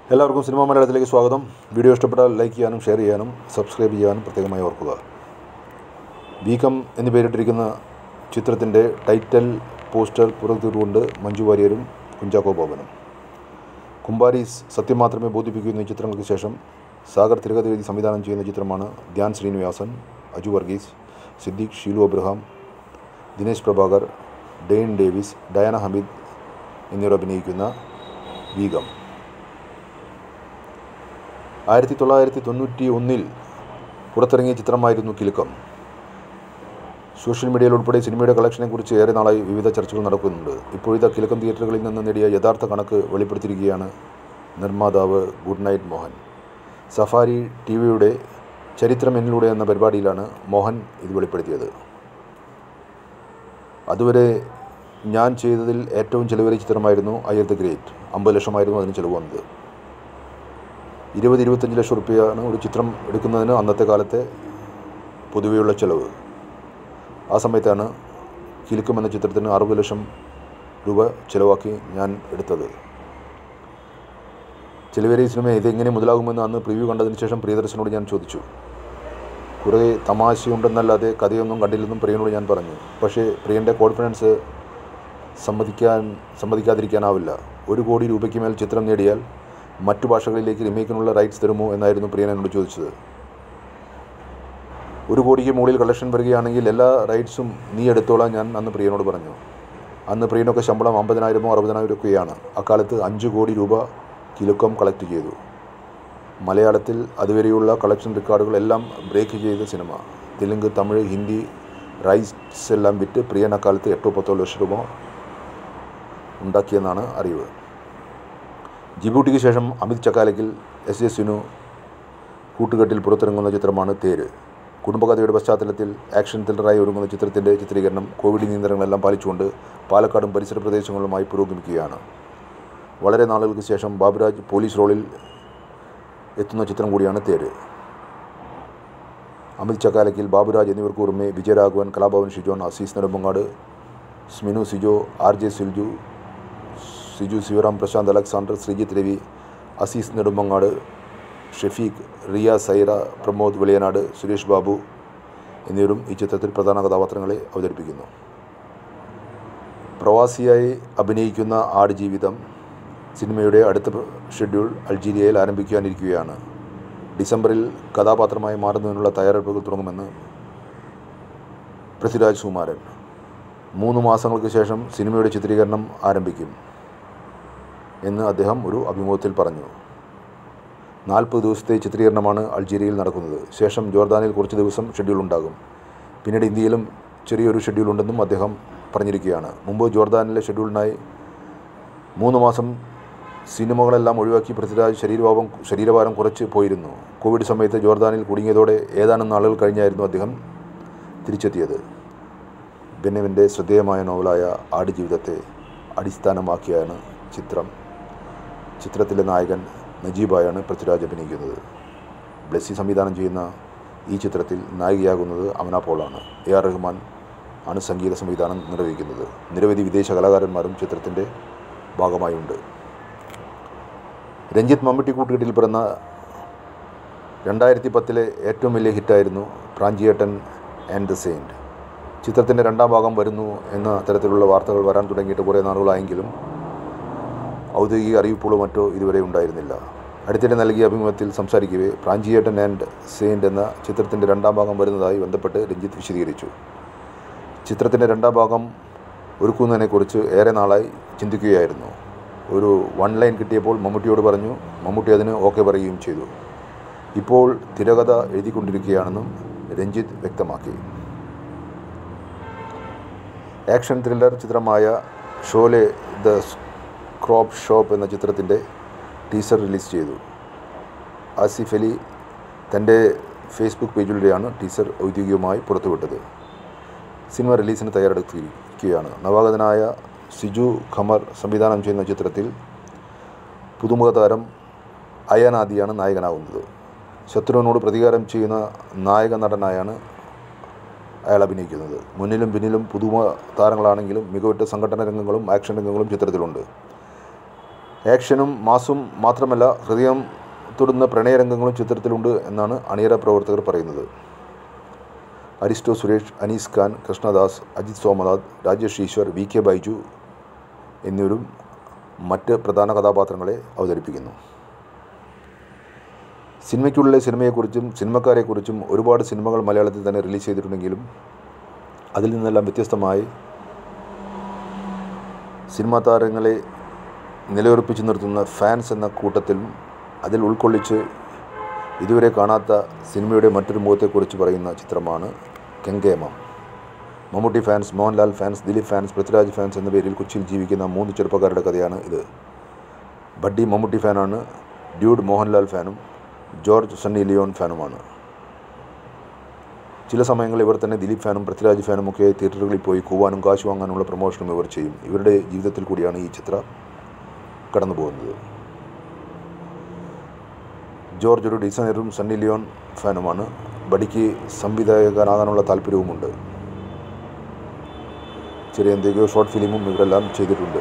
എല്ലാവർക്കും സിനിമ മലയാളത്തിലേക്ക് സ്വാഗതം വീഡിയോ ഇഷ്ടപ്പെട്ടാൽ ലൈക്ക് ചെയ്യാനും ഷെയർ ചെയ്യാനും സബ്സ്ക്രൈബ് ചെയ്യാനും പ്രത്യേകമായി ഓർക്കുക ബീക്കം എന്ന് പേരിട്ടിരിക്കുന്ന ചിത്രത്തിൻ്റെ ടൈറ്റൽ പോസ്റ്റർ പുറത്തുകൊണ്ട് മഞ്ജു വാര്യരും കുഞ്ചാക്കോ ബോബനും കുംബാരീസ് സത്യം മാത്രമേ ബോധിപ്പിക്കൂ എന്ന ചിത്രങ്ങൾക്ക് ശേഷം സാഗർ തിരകഥ എഴുതി സംവിധാനം ചെയ്യുന്ന ചിത്രമാണ് ധ്യാൻ ശ്രീനിവാസൻ അജു വർഗീസ് സിദ്ദീഖ് ഷീലു അബ്രഹാം ദിനേശ് പ്രഭാകർ ഡെയിൻ ഡേവിസ് ഡയാന ഹമീദ് എന്നിവർ അഭിനയിക്കുന്ന ബീഗം ആയിരത്തി തൊള്ളായിരത്തി തൊണ്ണൂറ്റി ഒന്നിൽ പുറത്തിറങ്ങിയ ചിത്രമായിരുന്നു കിലുക്കം സോഷ്യൽ മീഡിയയിൽ ഉൾപ്പെടെ സിനിമയുടെ കളക്ഷനെക്കുറിച്ച് ഏറെ നാളായി വിവിധ ചർച്ചകൾ നടക്കുന്നുണ്ട് ഇപ്പോഴത്തെ കിലുക്കം തിയേറ്ററുകളിൽ നിന്ന് നേടിയ യഥാർത്ഥ കണക്ക് വെളിപ്പെടുത്തിയിരിക്കുകയാണ് നിർമ്മാതാവ് good night Mohan Safari T വിയുടെ ചരിത്രം എന്നിലൂടെ എന്ന പരിപാടിയിലാണ് മോഹൻ ഇത് വെളിപ്പെടുത്തിയത് അതുവരെ ഞാൻ ചെയ്തതിൽ ഏറ്റവും ചിലവേറിയ ചിത്രമായിരുന്നു അയർ ദ ഗ്രേറ്റ് അമ്പത് ലക്ഷമായിരുന്നു അതിന് ചിലവ് വന്നത് ഇരുപത് ഇരുപത്തഞ്ച് ലക്ഷം റുപ്യയാണ് ഒരു ചിത്രം എടുക്കുന്നതിന് അന്നത്തെ കാലത്തെ പൊതുവെയുള്ള ചിലവ് ആ സമയത്താണ് കിലുക്കം എന്ന ചിത്രത്തിന് അറുപത് ലക്ഷം രൂപ ചിലവാക്കി ഞാൻ എടുത്തത് ചിലവേറിയ സിനിമ ഇതെങ്ങനെ മുതലാകുമെന്ന് അന്ന് പ്രിവ്യൂ കണ്ടതിന് ശേഷം പ്രിയദർശനോട് ഞാൻ ചോദിച്ചു കുറേ തമാശയുണ്ടെന്നല്ലാതെ കഥയൊന്നും കണ്ടില്ലെന്നും പ്രിയനോട് ഞാൻ പറഞ്ഞു പക്ഷേ പ്രിയൻ്റെ കോൺഫിഡൻസ് സമ്മതിക്കാൻ സമ്മതിക്കാതിരിക്കാനാവില്ല ഒരു കോടി രൂപയ്ക്ക് മേൽ ചിത്രം നേടിയാൽ മറ്റു ഭാഷകളിലേക്ക് റിമേക്കിനുള്ള റൈറ്റ്സ് തരുമോ എന്നായിരുന്നു പ്രിയൻ എന്നോട് ചോദിച്ചത് ഒരു കോടിക്ക് മുകളിൽ കളക്ഷൻ വരികയാണെങ്കിൽ എല്ലാ റൈറ്റ്സും നീ എടുത്തോളാൻ ഞാൻ അന്ന് പ്രിയനോട് പറഞ്ഞു അന്ന് പ്രിയനൊക്കെ ശമ്പളം അമ്പതിനായിരമോ അറുപതിനായിരം ഒക്കെയാണ് അക്കാലത്ത് അഞ്ച് കോടി രൂപ കിലുക്കം കളക്ട് ചെയ്തു മലയാളത്തിൽ അതുവരെയുള്ള കളക്ഷൻ റെക്കോർഡുകളെല്ലാം ബ്രേക്ക് ചെയ്ത സിനിമ തെലുങ്ക് തമിഴ് ഹിന്ദി റൈറ്റ്സ് എല്ലാം വിറ്റ് പ്രിയൻ അക്കാലത്ത് എട്ടോ പത്തോ ലക്ഷം രൂപ ഉണ്ടാക്കിയെന്നാണ് അറിവ് ജിബൂട്ടിക്ക് ശേഷം അമിത് ചക്കാലയ്ക്കിൽ എസ് എസ് സിനു കൂട്ടുകെട്ടിൽ പുറത്തിറങ്ങുന്ന ചിത്രമാണ് തേര് കുടുംബകഥയുടെ പശ്ചാത്തലത്തിൽ ആക്ഷൻ ത്രില്ലറായി ഒരുങ്ങുന്ന ചിത്രത്തിൻ്റെ ചിത്രീകരണം കോവിഡ് നിയന്ത്രണങ്ങളെല്ലാം പാലിച്ചുകൊണ്ട് പാലക്കാടും പരിസര പ്രദേശങ്ങളുമായി പുരോഗമിക്കുകയാണ് വളരെ നാളുകൾക്ക് ശേഷം ബാബുരാജ് പോലീസ് റോളിൽ എത്തുന്ന ചിത്രം കൂടിയാണ് തേര് അമിത് ചക്കാലയ്ക്കിൽ ബാബുരാജ് എന്നിവർക്ക് പുറമെ വിജയരാഘവൻ കലാഭവൻ ഷിജോൺ അസീസ് നെടുമ്പങ്ങാട് സ്മിനു സിജോ ആർ ജെ സിൽജു സിജു ശിവറാം പ്രശാന്ത് അലക്സാണ്ടർ ശ്രീജിത്ത് രവി അസീസ് നെടുമ്പങ്ങാട് ഷെഫീഖ് റിയ സൈറ പ്രമോദ് വെളിയനാട് സുരേഷ് ബാബു എന്നിവരും ഈ ചിത്രത്തിൽ പ്രധാന കഥാപാത്രങ്ങളെ അവതരിപ്പിക്കുന്നു പ്രവാസിയായി അഭിനയിക്കുന്ന ആടുജീവിതം സിനിമയുടെ അടുത്ത ഷെഡ്യൂൾ അൾജീരിയയിൽ ആരംഭിക്കാനിരിക്കുകയാണ് ഡിസംബറിൽ കഥാപാത്രമായി മാറുന്നതിനുള്ള തയ്യാറെടുപ്പുകൾ തുടങ്ങുമെന്ന് പൃഥ്വിരാജ് സുമാരൻ മൂന്ന് മാസങ്ങൾക്ക് ശേഷം സിനിമയുടെ ചിത്രീകരണം ആരംഭിക്കും എന്ന് അദ്ദേഹം ഒരു അഭിമുഖത്തിൽ പറഞ്ഞു നാൽപ്പത് ദിവസത്തെ ചിത്രീകരണമാണ് അൾജീരിയയിൽ നടക്കുന്നത് ശേഷം ജോർദാനിൽ കുറച്ച് ദിവസം ഷെഡ്യൂൾ ഉണ്ടാകും പിന്നീട് ഇന്ത്യയിലും ചെറിയൊരു ഷെഡ്യൂൾ ഉണ്ടെന്നും അദ്ദേഹം പറഞ്ഞിരിക്കുകയാണ് മുമ്പ് ജോർദാനിലെ ഷെഡ്യൂളിനായി മൂന്ന് മാസം സിനിമകളെല്ലാം ഒഴിവാക്കി പൃഥ്വിരാജ് ശരീരഭാവം ശരീരഭാരം കുറച്ച് പോയിരുന്നു കോവിഡ് സമയത്ത് ജോർദാനിൽ കുടുങ്ങിയതോടെ ഏതാനും നാളുകൾ കഴിഞ്ഞായിരുന്നു അദ്ദേഹം തിരിച്ചെത്തിയത് ബെന്നവിൻ്റെ ശ്രദ്ധേയമായ നോവലായ ആടുജീവിതത്തെ അടിസ്ഥാനമാക്കിയാണ് ചിത്രം ചിത്രത്തിലെ നായകൻ നജീബായാണ് പൃഥ്വിരാജ് അഭിനയിക്കുന്നത് ബ്ലെസ്സി സംവിധാനം ചെയ്യുന്ന ഈ ചിത്രത്തിൽ നായികയാകുന്നത് അമന പോളാണ് എ ആർ റഹ്മാൻ ആണ് സംഗീത സംവിധാനം നിർവഹിക്കുന്നത് നിരവധി വിദേശ കലാകാരന്മാരും ചിത്രത്തിൻ്റെ ഭാഗമായുണ്ട് രഞ്ജിത്ത് മമ്മൂട്ടി കൂട്ടുകെട്ടിൽ പിറന്ന രണ്ടായിരത്തി പത്തിലെ ഏറ്റവും വലിയ ഹിറ്റായിരുന്നു പ്രാഞ്ചിയേട്ടൻ ആൻഡ് ദ സെയിൻറ്റ് ചിത്രത്തിൻ്റെ രണ്ടാം ഭാഗം വരുന്നു എന്ന തരത്തിലുള്ള വാർത്തകൾ വരാൻ തുടങ്ങിയിട്ട് കുറേ നാളുകളായെങ്കിലും ഔദ്യോഗിക അറിയിപ്പുകളോ മറ്റോ ഇതുവരെ ഉണ്ടായിരുന്നില്ല അടുത്തിടെ നൽകിയ അഭിമുഖത്തിൽ സംസാരിക്കവേ പ്രാഞ്ചിയേട്ടൻ ആൻഡ് സെയിൻറ്റ് എന്ന ചിത്രത്തിൻ്റെ രണ്ടാം ഭാഗം വരുന്നതായി ബന്ധപ്പെട്ട് രഞ്ജിത്ത് വിശദീകരിച്ചു ചിത്രത്തിൻ്റെ രണ്ടാം ഭാഗം ഒരുക്കുന്നതിനെക്കുറിച്ച് ഏറെ നാളായി ചിന്തിക്കുകയായിരുന്നു ഒരു വൺ ലൈൻ കിട്ടിയപ്പോൾ മമ്മൂട്ടിയോട് പറഞ്ഞു മമ്മൂട്ടി അതിന് ഓക്കെ പറയുകയും ചെയ്തു ഇപ്പോൾ തിരകഥ എഴുതിക്കൊണ്ടിരിക്കുകയാണെന്നും രഞ്ജിത്ത് വ്യക്തമാക്കി ആക്ഷൻ ത്രില്ലർ ചിത്രമായ ഷോലെ ദ ക്രോപ്പ് ഷോപ്പ് എന്ന ചിത്രത്തിൻ്റെ ടീസർ റിലീസ് ചെയ്തു ആസിഫ് അലി തൻ്റെ ഫേസ്ബുക്ക് പേജിലൂടെയാണ് ടീസർ ഔദ്യോഗികമായി പുറത്തുവിട്ടത് സിനിമ റിലീസിന് തയ്യാറെടുത്തിരിക്കുകയാണ് നവാഗതനായ സിജു ഖമർ സംവിധാനം ചെയ്യുന്ന ചിത്രത്തിൽ പുതുമുഖ താരം അയാനാദിയാണ് നായകനാകുന്നത് ശത്രുവിനോട് പ്രതികാരം ചെയ്യുന്ന നായക നടനായാണ് അയാൾ അഭിനയിക്കുന്നത് മുന്നിലും പിന്നിലും പുതുമ താരങ്ങളാണെങ്കിലും മികവുറ്റ സംഘടന രംഗങ്ങളും ആക്ഷൻ രംഗങ്ങളും ചിത്രത്തിലുണ്ട് ആക്ഷനും മാസും മാത്രമല്ല ഹൃദയം തൊടുന്ന പ്രണയരംഗങ്ങളും ചിത്രത്തിലുണ്ട് എന്നാണ് അണിയറ പ്രവർത്തകർ പറയുന്നത് അരിസ്റ്റോ സുരേഷ് അനീസ് ഖാൻ കൃഷ്ണദാസ് അജിത് സോമനാഥ് രാജേഷ് ഈശ്വർ വി കെ ബൈജു എന്നിവരും മറ്റ് പ്രധാന കഥാപാത്രങ്ങളെ അവതരിപ്പിക്കുന്നു സിനിമയ്ക്കുള്ളിലെ സിനിമയെക്കുറിച്ചും സിനിമക്കാരെക്കുറിച്ചും ഒരുപാട് സിനിമകൾ മലയാളത്തിൽ തന്നെ റിലീസ് ചെയ്തിട്ടുണ്ടെങ്കിലും അതിൽ നിന്നെല്ലാം വ്യത്യസ്തമായി സിനിമാ താരങ്ങളെ നിലയുറപ്പിച്ച് നിർത്തുന്ന ഫാൻസ് എന്ന കൂട്ടത്തിലും അതിൽ ഉൾക്കൊള്ളിച്ച് ഇതുവരെ കാണാത്ത സിനിമയുടെ മറ്റൊരു മുഖത്തെക്കുറിച്ച് പറയുന്ന ചിത്രമാണ് Kenkemam Mammootty fans Mohanlal fans Dileep fans Prithviraj fans എന്ന പേരിൽ കൊച്ചിയിൽ ജീവിക്കുന്ന മൂന്ന് ചെറുപ്പക്കാരുടെ കഥയാണ് ഇത് ബഡ്ഡി മമ്മൂട്ടി ഫാനാണ് ഡ്യൂഡ് മോഹൻലാൽ ഫാനും ജോർജ് സണ്ണി ലിയോൺ ഫാനുമാണ് ചില സമയങ്ങളിൽ ഇവർ തന്നെ ദിലീപ് ഫാനും പൃഥ്വിരാജ് ഫാനും ഒക്കെ തിയേറ്ററുകളിൽ പോയി കൂവാനും കാശ് വാങ്ങാനുള്ള പ്രൊമോഷനും ഇവർ ചെയ്യും ഇവരുടെ ജീവിതത്തിൽ കൂടിയാണ് ഈ ചിത്രം കടന്നു പോകുന്നത് ജോർജ് ഒരു ഡിസൈനറും സണ്ണി ലിയോൺ ഫാനുമാണ് ബഡിക്ക് സംവിധായകനാകാനുള്ള താല്പര്യവുമുണ്ട് ചെറിയ എന്തൊക്കെയോ ഷോർട്ട് ഫിലിമും ഇവരെല്ലാം ചെയ്തിട്ടുണ്ട്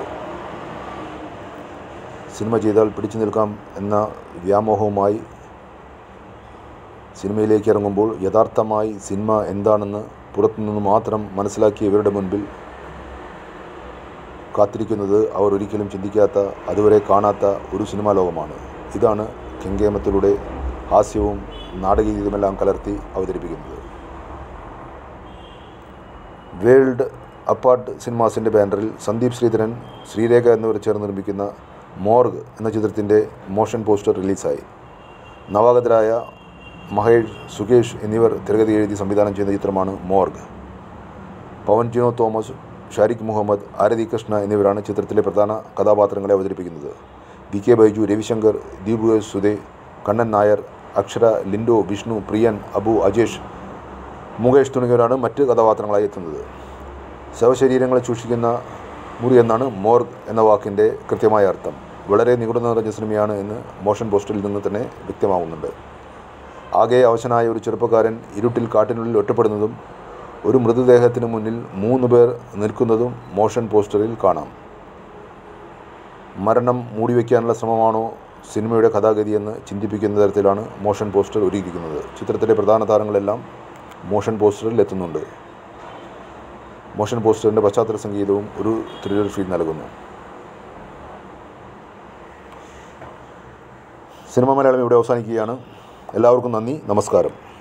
സിനിമ ചെയ്താൽ പിടിച്ചു നിൽക്കാം എന്ന വ്യാമോഹവുമായി സിനിമയിലേക്ക് ഇറങ്ങുമ്പോൾ യഥാർത്ഥമായി സിനിമ എന്താണെന്ന് പുറത്തുനിന്ന് മാത്രം മനസ്സിലാക്കിയ ഇവരുടെ മുൻപിൽ കാത്തിരിക്കുന്നത് അവർ ഒരിക്കലും ചിന്തിക്കാത്ത അതുവരെ കാണാത്ത ഒരു സിനിമാ ലോകമാണ് ഇതാണ് കെങ്കേമത്തിലൂടെ ഹാസ്യവും നാടകീയതയുമെല്ലാം കലർത്തി അവതരിപ്പിക്കുന്നത് വേൾഡ് അപ്പാർട്ട് സിനിമാസിൻ്റെ ബാനറിൽ സന്ദീപ് ശ്രീധരൻ ശ്രീരേഖ എന്നിവർ ചേർന്ന് നിർമ്മിക്കുന്ന മോർഗ് എന്ന ചിത്രത്തിൻ്റെ മോഷൻ പോസ്റ്റർ റിലീസായി നവാഗതരായ മഹേഷ് സുകേഷ് എന്നിവർ തിരകഥ എഴുതി സംവിധാനം ചെയ്യുന്ന ചിത്രമാണ് മോർഗ് പവൻ ജിനോ തോമസ് ഷാരിഖ് മുഹമ്മദ് ആരതി കൃഷ്ണ എന്നിവരാണ് ചിത്രത്തിലെ പ്രധാന കഥാപാത്രങ്ങളെ അവതരിപ്പിക്കുന്നത് V K Baiju Ravishankar Deepu S Sudhe Kannan Nair Akshara Lindo Vishnu Priyan Abu Ajesh Mukesh തുടങ്ങിയവരാണ് മറ്റ് കഥാപാത്രങ്ങളായി എത്തുന്നത് ശവശരീരങ്ങളെ സൂക്ഷിക്കുന്ന മുറി എന്നാണ് മോർഗ് എന്ന വാക്കിൻ്റെ കൃത്യമായ അർത്ഥം വളരെ നിഗൂഢ നിറഞ്ഞ സിനിമയാണ് എന്ന് മോഷൻ പോസ്റ്ററിൽ നിന്ന് തന്നെ വ്യക്തമാകുന്നുണ്ട് ആകെ അവശനായ ഒരു ചെറുപ്പക്കാരൻ ഇരുട്ടിൽ കാട്ടിനുള്ളിൽ ഒറ്റപ്പെടുന്നതും ഒരു മൃതദേഹത്തിന് മുന്നിൽ മൂന്ന് പേർ നിൽക്കുന്നതും മോഷൻ പോസ്റ്ററിൽ കാണാം മരണം മൂടിവെക്കാനുള്ള ശ്രമമാണോ സിനിമയുടെ കഥാഗതിയെന്ന് ചിന്തിപ്പിക്കുന്ന തരത്തിലാണ് മോഷൻ പോസ്റ്റർ ഒരുക്കിയിരിക്കുന്നത് ചിത്രത്തിലെ പ്രധാന താരങ്ങളെല്ലാം മോഷൻ പോസ്റ്ററിൽ എത്തുന്നുണ്ട് മോഷൻ പോസ്റ്ററിൻ്റെ പശ്ചാത്തല സംഗീതവും ഒരു ത്രില്ലർ ഫീൽ നൽകുന്നു സിനിമ മലയാളം ഇവിടെ അവസാനിക്കുകയാണ് എല്ലാവർക്കും നന്ദി നമസ്കാരം